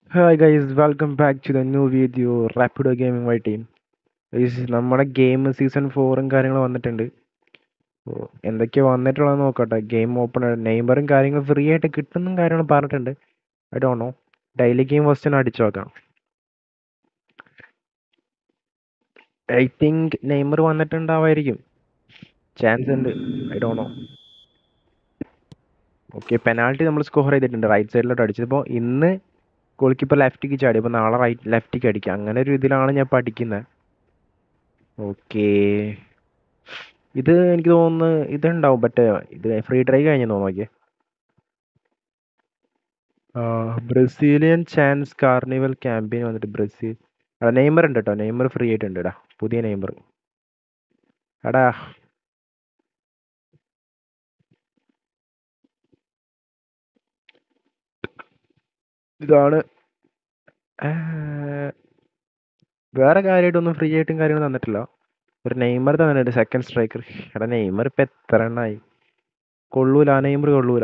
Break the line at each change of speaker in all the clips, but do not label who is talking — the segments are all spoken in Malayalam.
hi guys welcome back to the new video Rapido gaming Y team guys നമ്മുടെ ഗെയിം സീസൺ ഫോറും കാര്യങ്ങളും വന്നിട്ടുണ്ട് അപ്പോൾ എന്തൊക്കെയാണ് വന്നിട്ടുള്ളത് നോക്കട്ടെ ഗെയിം ഓപ്പൺ നെയ്മറും കാര്യങ്ങളും ഫ്രീ ആയിട്ട് കിട്ടുന്നും കാര്യങ്ങളും പറഞ്ഞിട്ടുണ്ട് I don't know daily game first അടിച്ചു നോക്കാം ഐ തിങ്ക് നെയ്മർ വന്നിട്ടുണ്ടാവായിരിക്കും ചാൻസ് ഉണ്ട് I don't know okay penalty നമ്മൾ സ്കോർ ചെയ്തിട്ടുണ്ട് റൈറ്റ് സൈഡിലോട്ട് അടിച്ചപ്പോൾ ഇന്ന് ഗോൾ കീപ്പർ ലെഫ്റ്റിക്ക് ചാടി അപ്പോൾ നാളെ റൈറ്റ് ലെഫ്റ്റിക്ക് അടിക്കുക അങ്ങനെ ഒരു ഇതിലാണ് ഞാൻ പഠിക്കുന്നത് ഓക്കെ ഇത് എനിക്ക് തോന്നുന്നു ഇതുണ്ടാവും മറ്റേ ഇത് ഫ്രീ ട്രൈ കഴിഞ്ഞു നോക്കിയേ ബ്രസീലിയൻ ചാൻസ് കാർണിവൽ ക്യാമ്പയിൻ വന്നിട്ട് ബ്രസീൽ എടാ നെയ്മർ ഉണ്ട് കേട്ടോ നെയ്മർ ഫ്രീ ആയിട്ടുണ്ട് എടാ പുതിയ നെയ്മർ എടാ ഇതാണ് വേറെ കാര്യമായിട്ടൊന്നും ഫ്രീ ആയിട്ടും കാര്യങ്ങളും തന്നിട്ടില്ല ഒരു നെയ്മർ തന്നിട്ടുണ്ട് സെക്കൻഡ് സ്ട്രൈക്കർ എടാ നെയ്മർ ഇപ്പം എത്ര എണ്ണായി കൊള്ളൂല ആ നെയ്മർ കൊള്ളൂല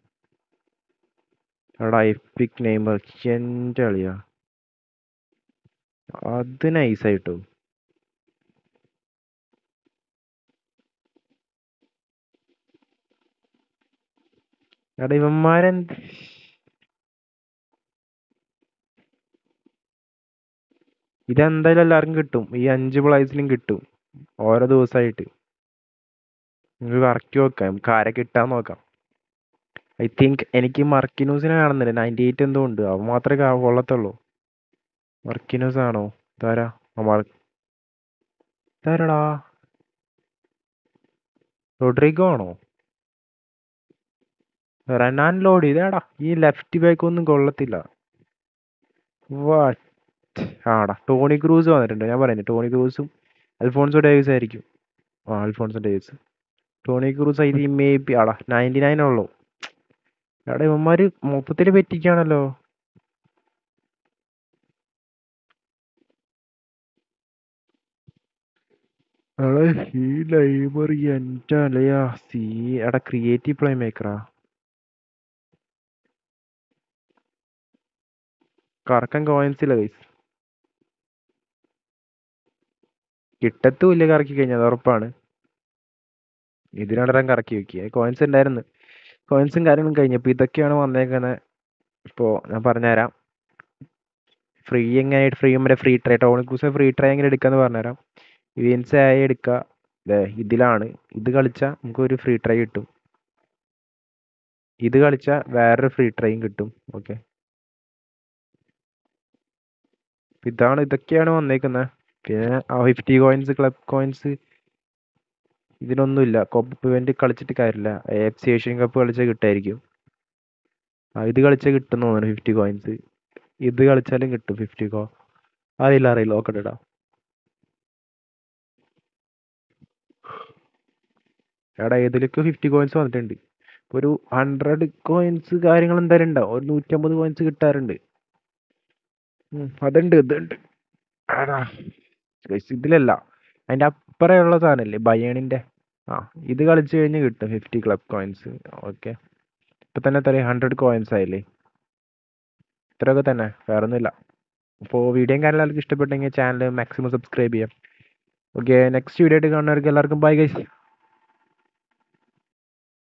എടാ എപ്പിക് നെയ്മർ എൻ്റെ കളിയാ അത് നൈസായിട്ടോ എടാ ഇവന്മാരെന്ത് ഇതെന്തായാലും എല്ലാവർക്കും കിട്ടും ഈ അഞ്ച് പ്ലേസിലും കിട്ടും ഓരോ ദിവസമായിട്ട് നിങ്ങൾക്ക് കറക്റ്റ് നോക്കാം നമുക്ക് ആരെ കിട്ടാൻ നോക്കാം ഐ തിങ്ക് എനിക്ക് മർക്കിനൂസിനെ കാണുന്നില്ല നയൻറ്റി എയ്റ്റ് എന്തോ ഉണ്ട് അവ മാത്രമേ കൊള്ളത്തുള്ളൂ മർക്കിനൂസ് ആണോ താരാ താരടാ റോഡ്രിഗോ ആണോ റനാൻ ലോഡ് ഇതേടാ ഈ ലെഫ്റ്റ് ബാക്ക് ഒന്നും കൊള്ളത്തില്ല വാട്ട് ആടാ ടോണി ക്രൂസ് വന്നിട്ടുണ്ട് ഞാൻ പറയുന്നത് ടോണി ക്രൂസും അൽഫോൺസോ ഡേവിസ് ആയിരിക്കും ആ Alphonso Davies Toni Kroos I maybe ആടാ നയൻറ്റി നയൻ ഉള്ളൂ എടാ ഇവന്മാര് മൊത്തത്തിൽ പറ്റിക്കാണല്ലോ ഈ ലൈബ്രറി എൻ്റെ അലയാ സീ എടാ ക്രിയേറ്റീവ് പ്ലേ മേക്കറാ കറക്കം കോയിൻസ് ഇല്ല ഗൈസ് കിട്ടത്തുമില്ല കറക്കി കഴിഞ്ഞാൽ ഉറപ്പാണ് ഇതിനടരം കറക്കി വെക്കുക കോയിൻസ് ഉണ്ടായിരുന്നു കോയിൻസും കാര്യങ്ങളും കഴിഞ്ഞപ്പോൾ ഇതൊക്കെയാണ് വന്നേക്കുന്നത് ഇപ്പോൾ ഞാൻ പറഞ്ഞുതരാം ഫ്രീ എങ്ങനെ ഫ്രീ മറ്റേ free try Toni Kroos free try എങ്ങനെ എടുക്കാന്ന് പറഞ്ഞുതരാം ഇവൻസ് ആയി എടുക്കുക ഇതിലാണ് ഇത് കളിച്ചാൽ നമുക്ക് ഒരു ഫ്രീ ട്രൈ കിട്ടും ഇത് കളിച്ചാൽ വേറൊരു ഫ്രീ ട്രൈയും കിട്ടും ഓക്കെ ഇതാണ് ഇതൊക്കെയാണ് വന്നേക്കുന്നത് പിന്നെ ഫിഫ്റ്റി കോയിൻസ് ക്ലബ് കോയിൻസ് ഇതിനൊന്നുമില്ല കോപ്പ് ഇവന്റ് കളിച്ചിട്ട് കാര്യമില്ല എഫ് സി ഏഷ്യൻ കപ്പ് കളിച്ചാൽ കിട്ടായിരിക്കും ആ ഇത് കളിച്ചാൽ കിട്ടും തോന്നുന്നു ഫിഫ്റ്റി കോയിൻസ് ഇത് കളിച്ചാലും കിട്ടും ഫിഫ്റ്റി കോ അറിയില്ല അറിയില്ല നോക്കട്ടെടാ എടാ ഏതിലൊക്കെ ഫിഫ്റ്റി കോയിൻസ് വന്നിട്ടുണ്ട് ഒരു ഹൺഡ്രഡ് കോയിൻസ് കാര്യങ്ങൾ എന്തായാലും ഉണ്ടാവും ഒരു നൂറ്റമ്പത് കോയിൻസ് കിട്ടാറുണ്ട് അതുണ്ട് ഇതുണ്ട് ആടാ ഇതിലല്ല അതിൻ്റെ അപ്പുറമുള്ള സാധനമല്ലേ ബയേണിൻ്റെ ആ ഇത് കളിച്ച് കഴിഞ്ഞ് കിട്ടും ഫിഫ്റ്റി ക്ലബ് കോയിൻസ് ഓക്കെ ഇപ്പം തന്നെ എത്ര ഹൺഡ്രഡ് കോയിൻസ് ആയില്ലേ ഇത്രയൊക്കെ തന്നെ വേറെ ഒന്നുമില്ല അപ്പോൾ വീഡിയോയും കാര്യങ്ങളും എല്ലാവർക്കും ഇഷ്ടപ്പെട്ടെങ്കിൽ ചാനൽ മാക്സിമം സബ്സ്ക്രൈബ് ചെയ്യാം ഓക്കെ നെക്സ്റ്റ് വീഡിയോ ആയിട്ട് കാണുന്നവർക്ക് എല്ലാവർക്കും ബൈ ഗൈസ്